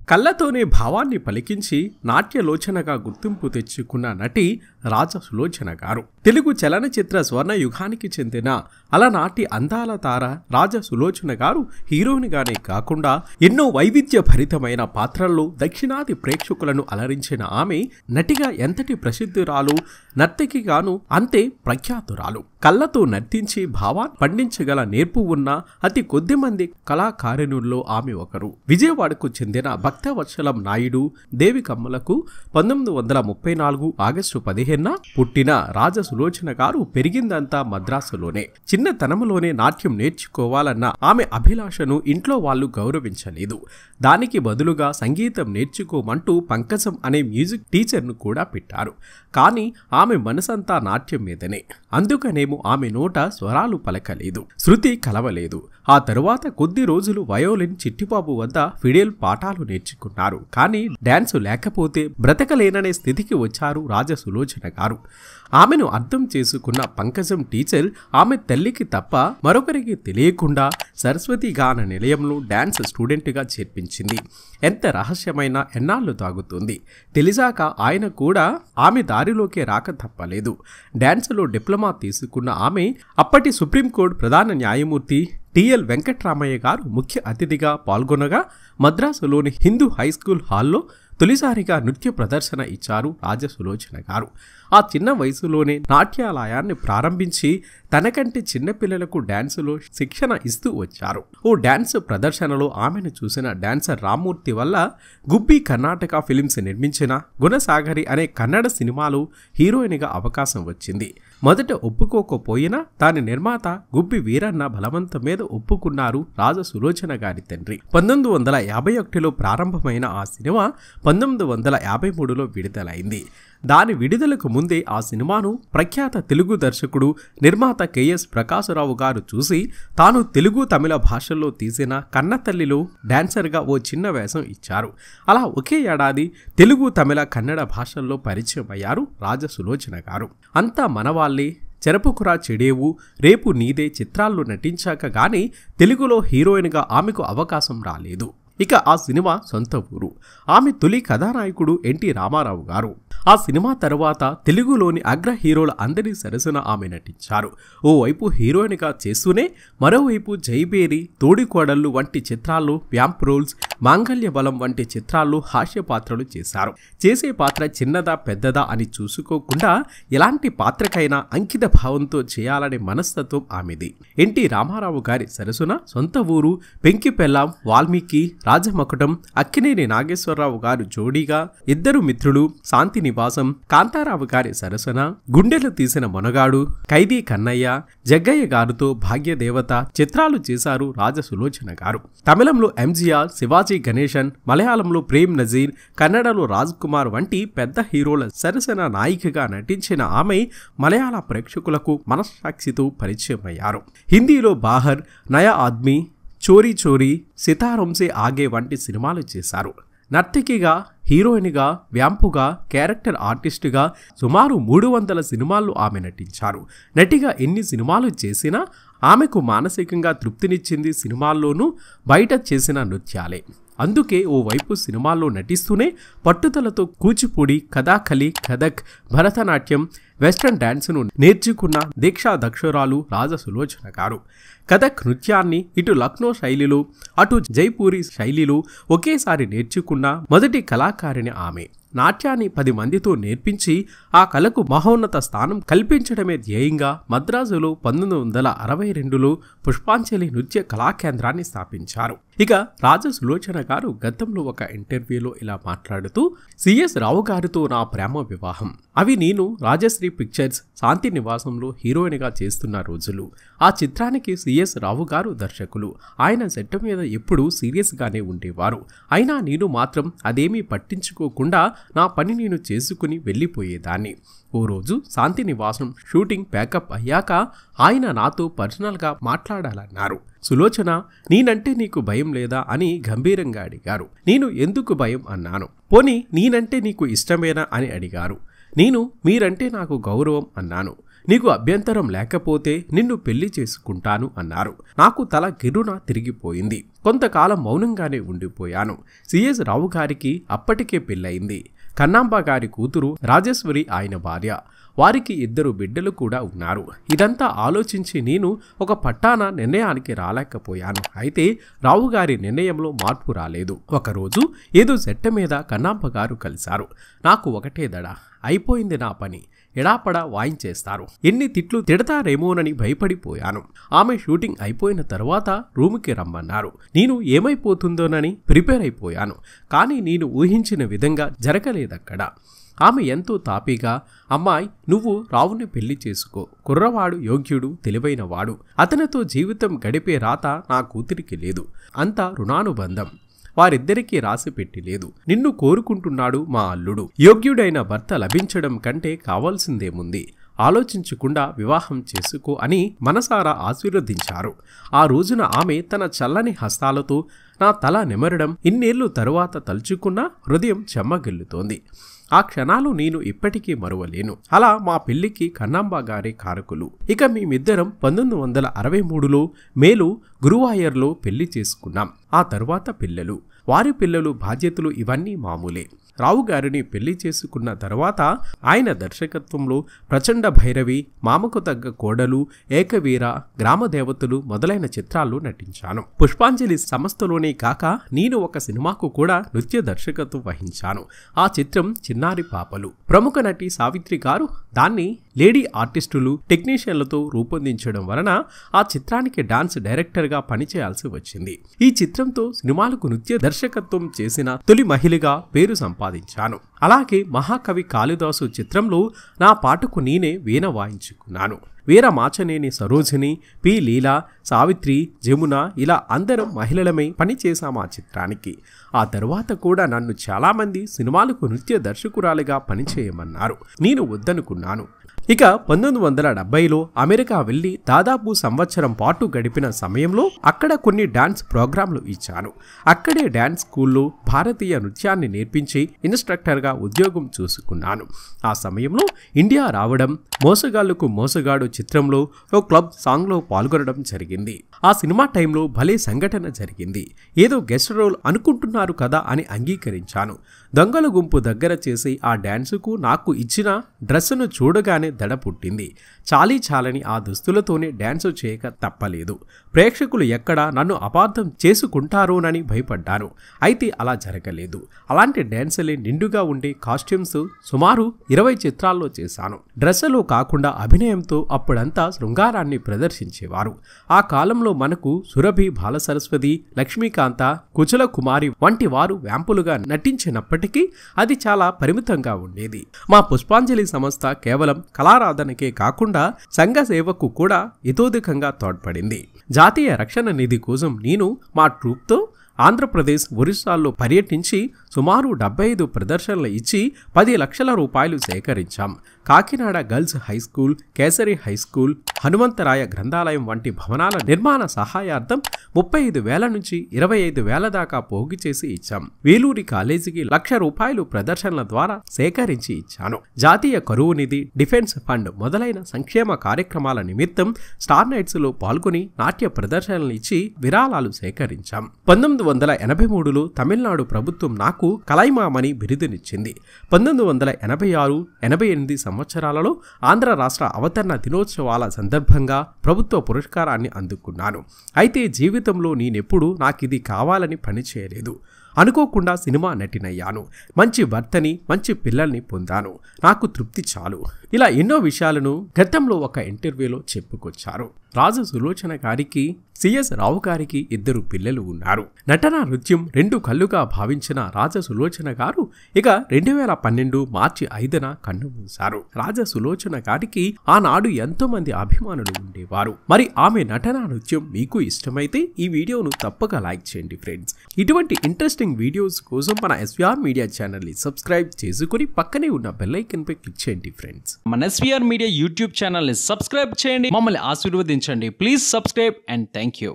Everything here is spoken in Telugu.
కళ్ళతోనే భావాన్ని పలికించి నాట్యలోచనగా గుర్తింపు తెచ్చుకున్న నటి రాజ సులోచన గారు తెలుగు చలనచిత్ర స్వర్ణ యుగానికి చెందిన అలనాటి అందాల తార రాజ సులోచన గారు హీరోయిన్గానే కాకుండా ఎన్నో వైవిధ్య భరితమైన పాత్రల్లో దక్షిణాది ప్రేక్షకులను అలరించిన ఆమె నటిగా ఎంతటి ప్రసిద్ధురాలు నర్తకిగాను అంతే ప్రఖ్యాతురాలు కళ్ళతో నర్తించి భావాన్ని పండించగల నేర్పు ఉన్న అతి కొద్ది మంది కళాకారిణుల్లో ఆమె ఒకరు విజయవాడకు చెందిన భక్తవత్సలం నాయుడు దేవి కమ్మలకు పంతొమ్మిది వందల ముప్పై నాలుగు ఆగస్టు పదిహేనున పుట్టిన రాజ సులోచన గారు పెరిగిందంతా మద్రాసులోనే చిన్నతనంలోనే నాట్యం నేర్చుకోవాలన్న ఆమె అభిలాషను ఇంట్లో వాళ్ళు గౌరవించలేదు దానికి బదులుగా సంగీతం నేర్చుకోమంటూ పంకజం అనే మ్యూజిక్ టీచర్ను కూడా పెట్టారు కానీ ఆమె మనసంతా నాట్యం మీదనే అందుకనేమో ఆమె నోట స్వరాలు పలకలేదు శృతి కలవలేదు ఆ తరువాత కొద్ది రోజులు వయోలిన్ చిట్టిబాబు వద్ద ఫిడేల్ పాఠాలు నేర్చుకున్నారు కానీ డాన్స్ లేకపోతే బ్రతకలేననే స్థితికి వచ్చారు రాజ సులోచన గారు ఆమెను అర్థం చేసుకున్న పంకజం టీచర్ ఆమె తల్లికి తప్ప మరొకరికి తెలియకుండా సరస్వతి గాన నిలయంలో డాన్స్ స్టూడెంట్గా చేర్పించింది ఎంత రహస్యమైన ఎన్నాళ్ళు తాగుతుంది తెలిసాక ఆయన కూడా ఆమె దారిలోకే రాక తప్పలేదు డాన్స్లో డిప్లొమా తీసుకున్న ఆమె అప్పటి సుప్రీంకోర్టు ప్రధాన న్యాయమూర్తి టిఎల్ వెంకట్రామయ్య గారు ముఖ్య అతిథిగా పాల్గొనగా మద్రాసులోని హిందూ హై స్కూల్ హాల్లో తొలిసారిగా నృత్య ప్రదర్శన ఇచ్చారు రాజసులోచన గారు ఆ చిన్న వయసులోనే నాట్యాలయాన్ని ప్రారంభించి తనకంటే చిన్నపిల్లలకు డాన్సులో శిక్షణ ఇస్తూ వచ్చారు ఓ డాన్స్ ప్రదర్శనలో ఆమెను చూసిన డాన్సర్ రామ్మూర్తి వల్ల గుబ్బి కర్ణాటక ఫిలిమ్స్ నిర్మించిన గుణసాగరి అనే కన్నడ సినిమాలో హీరోయిన్గా అవకాశం వచ్చింది మొదట ఒప్పుకోకపోయినా దాని నిర్మాత గుబ్బి వీరన్న బలవంతం మీద ఒప్పుకున్నారు రాజ సులోచన గారి తండ్రి పంతొమ్మిది వందల యాభై ఒకటిలో ప్రారంభమైన ఆ సినిమా పంతొమ్మిది వందల యాభై మూడులో విడుదలైంది దాని విడుదలకు ముందే ఆ సినిమాను ప్రఖ్యాత తెలుగు దర్శకుడు నిర్మాత కెఎస్ ప్రకాశరావు గారు చూసి తాను తెలుగు తమిళ భాషల్లో తీసిన కన్నతల్లిలో డాన్సర్గా ఓ చిన్న వేషం ఇచ్చారు అలా ఒకే ఏడాది తెలుగు తమిళ కన్నడ భాషల్లో పరిచయం అయ్యారు రాజ సులోచన గారు అంతా మనవాళ్ళే చెరపుకురా చెడేవు రేపు నీదే చిత్రాల్లో నటించాక గానీ తెలుగులో హీరోయిన్గా ఆమెకు అవకాశం రాలేదు ఇక ఆ సినిమా సొంత ఊరు ఆమె తొలి కథానాయకుడు ఎన్టీ రామారావు గారు ఆ సినిమా తర్వాత తెలుగులోని అగ్ర హీరోల అందరి సరసన ఆమె నటించారు ఓవైపు హీరోయిన్గా చేస్తూనే మరోవైపు జైబేరి తోడికోడళ్ళు వంటి చిత్రాల్లో వ్యాంప్ రోల్స్ మాంగల్య బలం వంటి చిత్రాల్లో హాస్య పాత్రలు చేశారు చేసే పాత్ర చిన్నదా పెద్దదా అని చూసుకోకుండా ఎలాంటి పాత్రకైనా అంకిత భావంతో చేయాలనే మనస్తత్వం ఆమెది ఎన్టీ రామారావు గారి సరసున సొంత ఊరు పెంకిపెల్లాం వాల్మీకి రాజమకుటం అక్కినేని నాగేశ్వరరావు గారు జోడీగా ఇద్దరు మిత్రులు శాంతి నివాసం కాంతారావు గారి సరసన గుండెలు తీసిన మొనగాడు ఖైదీ కన్నయ్య జగ్గయ్య గారితో భాగ్యదేవత చిత్రాలు చేశారు రాజ సులోచన గారు తమిళంలో ఎంజిఆర్ శివాజీ గణేశన్ మలయాళంలో ప్రేమ్ నజీర్ కన్నడలో రాజ్ కుమార్ వంటి పెద్ద హీరోల సరసన నాయికగా నటించిన ఆమె మలయాళ ప్రేక్షకులకు మనస్సాక్షితో పరిచయం అయ్యారు హిందీలో బాహర్ నయా ఆద్మీ చోరీ చోరీ సితారంసే ఆగే వంటి సినిమాలు చేశారు నర్తకిగా హీరోయిన్గా వ్యాంపుగా క్యారెక్టర్ ఆర్టిస్టుగా సుమారు మూడు వందల సినిమాల్లో ఆమె నటించారు నటిగా ఎన్ని సినిమాలు చేసినా ఆమెకు మానసికంగా తృప్తినిచ్చింది సినిమాల్లోనూ బయట చేసిన నృత్యాలే అందుకే ఓ వైపు సినిమాల్లో నటిస్తూనే పట్టుదలతో కూచిపూడి కథాకలి కథక్ భరతనాట్యం వెస్ట్రన్ డాన్స్ను నేర్చుకున్న దీక్షా దక్షురాలు రాజ సులోచన గారు కథక్ నృత్యాన్ని ఇటు లక్నో శైలిలో అటు జైపూరి శైలిలో ఒకేసారి నేర్చుకున్న మొదటి కళాకారిణి ఆమె నాట్యాన్ని పది మందితో నేర్పించి ఆ కళకు మహోన్నత స్థానం కల్పించడమే ధ్యేయంగా మద్రాసులో పంతొమ్మిది వందల అరవై రెండులో పుష్పాంజలి నృత్య కళాకేంద్రాన్ని స్థాపించారు ఇక రాజ సులోచన గారు గతంలో ఒక ఇంటర్వ్యూలో ఇలా మాట్లాడుతూ సిఎస్ రావు గారితో నా ప్రేమ వివాహం అవి నేను రాజశ్రీ పిక్చర్స్ శాంతి నివాసంలో హీరోయిన్గా చేస్తున్న రోజులు ఆ చిత్రానికి సిఎస్ రావు గారు దర్శకులు ఆయన సెట్ మీద ఎప్పుడూ సీరియస్గానే ఉండేవారు అయినా నేను మాత్రం అదేమీ పట్టించుకోకుండా నా పని నేను చేసుకుని వెళ్ళిపోయేదాన్ని ఓ రోజు శాంతి నివాసం షూటింగ్ ప్యాకప్ అయ్యాక ఆయన నాతో పర్సనల్గా మాట్లాడాలన్నారు సులోచన నేనంటే నీకు భయం లేదా అని గంభీరంగా అడిగారు నేను ఎందుకు భయం అన్నాను పోనీ నేనంటే నీకు ఇష్టమేనా అని అడిగారు నేను మీరంటే నాకు గౌరవం అన్నాను నీకు అభ్యంతరం లేకపోతే నిన్ను పెళ్లి చేసుకుంటాను అన్నారు నాకు తల గిరున తిరిగిపోయింది కొంతకాలం మౌనంగానే ఉండిపోయాను సిఎస్ రావు గారికి అప్పటికే పెళ్ళయింది కన్నాంబ గారి కూతురు రాజేశ్వరి ఆయన భార్య వారికి ఇద్దరు బిడ్డలు కూడా ఉన్నారు ఇదంతా ఆలోచించి నేను ఒక పట్టాన నిర్ణయానికి రాలేకపోయాను అయితే రావు గారి నిర్ణయంలో మార్పు రాలేదు ఒకరోజు ఏదో సెట్ట మీద కన్నాంబ గారు కలిశారు నాకు ఒకటే దడ అయిపోయింది నా పని ఎడాపడా వాయించేస్తారు ఎన్ని తిట్లు తిడతారేమోనని భయపడిపోయాను ఆమె షూటింగ్ అయిపోయిన తర్వాత రూముకి రమ్మన్నారు నేను ఏమైపోతుందోనని ప్రిపేర్ అయిపోయాను కానీ నేను ఊహించిన విధంగా జరగలేదక్కడ ఆమె ఎంతో తాపీగా అమ్మాయి నువ్వు రావుని పెళ్లి చేసుకో కుర్రవాడు యోగ్యుడు తెలివైనవాడు అతనితో జీవితం గడిపే రాత నా కూతురికి లేదు అంతా రుణానుబంధం వారిద్దరికీ రాసి పెట్టి లేదు నిన్ను కోరుకుంటున్నాడు మా అల్లుడు యోగ్యుడైన భర్త లభించడం కంటే కావాల్సిందేముంది ఆలోచించకుండా వివాహం చేసుకో అని మనసారా ఆశీర్వదించారు ఆ రోజున ఆమె తన చల్లని హస్తాలతో నా తల నిమరడం ఇన్నేళ్లు తరువాత తలుచుకున్నా హృదయం చెమ్మగిల్లుతోంది ఆ క్షణాలు నేను ఇప్పటికీ మరువలేను అలా మా పెళ్లికి కన్నాంబ గారే కారకులు ఇక మేమిద్దరం పంతొమ్మిది వందల అరవై మూడులో మేలు గురువాయర్లో పెళ్లి చేసుకున్నాం ఆ తరువాత పిల్లలు వారి పిల్లలు బాధ్యతలు ఇవన్నీ మామూలే రావు గారిని పెళ్లి చేసుకున్న తర్వాత ఆయన దర్శకత్వంలో ప్రచండ భైరవి మామకు తగ్గ కోడలు ఏకవీర గ్రామదేవతలు మొదలైన చిత్రాల్లో నటించాను పుష్పాంజలి సంస్థలోనే కాక నేను ఒక సినిమాకు కూడా నృత్య దర్శకత్వం వహించాను ఆ చిత్రం చిన్నారి పాపలు ప్రముఖ నటి సావిత్రి గారు దాన్ని లేడీ ఆర్టిస్టులు టెక్నీషియన్లతో రూపొందించడం వలన ఆ చిత్రానికి డాన్స్ డైరెక్టర్గా పనిచేయాల్సి వచ్చింది ఈ చిత్రంతో సినిమాలకు నృత్య దర్శకత్వం చేసిన తొలి మహిళగా పేరు సంపాదించాను అలాగే మహాకవి కాళిదాసు చిత్రంలో నా పాటకు నేనే వీణ వాయించుకున్నాను వీర మాచనేని సరోజిని పి లీల సావిత్రి జమున ఇలా అందరం మహిళలమై పనిచేశాం ఆ చిత్రానికి ఆ తరువాత కూడా నన్ను చాలామంది సినిమాలకు నృత్య దర్శకురాలిగా పనిచేయమన్నారు నేను వద్దనుకున్నాను ఇక పంతొమ్మిది వందల డెబ్బైలో అమెరికా వెళ్ళి దాదాపు సంవత్సరం పాటు గడిపిన సమయంలో అక్కడ కొన్ని డాన్స్ ప్రోగ్రాంలు ఇచ్చాను అక్కడే డాన్స్ స్కూల్లో భారతీయ నృత్యాన్ని నేర్పించి ఇన్స్ట్రక్టర్గా ఉద్యోగం చూసుకున్నాను ఆ సమయంలో ఇండియా రావడం మోసగాళ్లకు మోసగాడు చిత్రంలో ఓ క్లబ్ సాంగ్లో పాల్గొనడం జరిగింది ఆ సినిమా టైంలో భలే సంఘటన జరిగింది ఏదో గెస్ట్ రోల్ అనుకుంటున్నారు కదా అని అంగీకరించాను దొంగల గుంపు దగ్గర చేసి ఆ డాన్సుకు నాకు ఇచ్చిన డ్రెస్సును చూడగానే దడ పుట్టింది చాలీ చాలని ఆ దుస్తులతోనే డాన్సు చేయక తప్పలేదు ప్రేక్షకులు ఎక్కడ నన్ను అపార్థం చేసుకుంటారోనని భయపడ్డాను అయితే అలా జరగలేదు అలాంటి డాన్సులే నిండుగా ఉండే కాస్ట్యూమ్స్ సుమారు ఇరవై చిత్రాల్లో చేశాను డ్రెస్సులో కాకుండా అభినయంతో అప్పుడంతా శృంగారాన్ని ప్రదర్శించేవారు ఆ కాలంలో మనకు సురభి బాలసరస్వతి లక్ష్మీకాంత కుచల కుమారి వంటి వారు వ్యాంపులుగా నటించినప్పటికీ అది చాలా పరిమితంగా ఉండేది మా పుష్పాంజలి సంస్థ కేవలం కళారాధనకే కాకుండా సంఘ సేవకు కూడా ఇతోధికంగా తోడ్పడింది జాతీయ రక్షణ నిధి కోసం నేను మా ట్రూప్తో ఆంధ్రప్రదేశ్ ఒరిస్సాల్లో పర్యటించి సుమారు డెబ్బై ఐదు ప్రదర్శనలు ఇచ్చి పది లక్షల రూపాయలు సేకరించాం Kakinada girls high school Kesari high school Hanumantharaya గ్రంథాలయం వంటి భవనాల నిర్మాణ సహాయార్థం ముప్పై ఐదు వేల నుంచి ఇరవై ఐదు వేల దాకా పోగు చేసి ఇచ్చాం వేలూరి కాలేజీకి లక్ష రూపాయలు ప్రదర్శనల ద్వారా సేకరించి ఇచ్చాను జాతీయ కరువు నిధి డిఫెన్స్ ఫండ్ మొదలైన సంక్షేమ కార్యక్రమాల నిమిత్తం స్టార్ నైట్స్ లో పాల్గొని నాట్య ప్రదర్శనలు ఇచ్చి విరాళాలు సేకరించాం పంతొమ్మిది వందల ఎనభై మూడులో తమిళనాడు ప్రభుత్వం నాకు కలైమామని బిరుదునిచ్చింది పంతొమ్మిది వందల ఎనభై ఆరు ఎనభై ఎనిమిది సంవత్సరాలలో ఆంధ్ర రాష్ట్ర అవతరణ దినోత్సవాల సందర్భంగా ప్రభుత్వ పురస్కారాన్ని అందుకున్నాను అయితే జీవితంలో నేనెప్పుడు నాకిది కావాలని పనిచేయలేదు అనుకోకుండా సినిమా నటినయ్యాను మంచి భర్తని మంచి పిల్లల్ని పొందాను నాకు తృప్తి చాలు ఇలా ఎన్నో విషయాలను గతంలో ఒక ఇంటర్వ్యూలో చెప్పుకొచ్చారు రాజు సులోచన గారికి సిఎస్ రావు గారికి ఇద్దరు పిల్లలు ఉన్నారు నటన నృత్యం రెండు కళ్ళుగా భావించిన రాజ సులోచన గారు ఇక రెండు వేల పన్నెండు మార్చి ఐదున కన్నుమూశారు రాజ సులోచన గారికి ఆనాడు ఎంతో మంది అభిమానులు ఉండేవారు మరి ఆమె నటన నృత్యం మీకు ఇష్టమైతే ఈ వీడియోను తప్పక లైక్ చేయండి ఫ్రెండ్స్ ఇటువంటి ఇంట్రెస్టింగ్ వీడియోస్ కోసం మన ఎస్విఆర్ మీడియా ఛానల్ని సబ్స్క్రైబ్ చేసుకుని పక్కనే ఉన్న బెల్ ఐకన్ పై క్లిక్ చేయండి ఫ్రెండ్స్ మన ఎస్వీఆర్ మీడియా యూట్యూబ్ ఛానల్ని సబ్స్క్రైబ్ చేయండి మమ్మల్ని ఆశీర్వదించండి please subscribe and thank you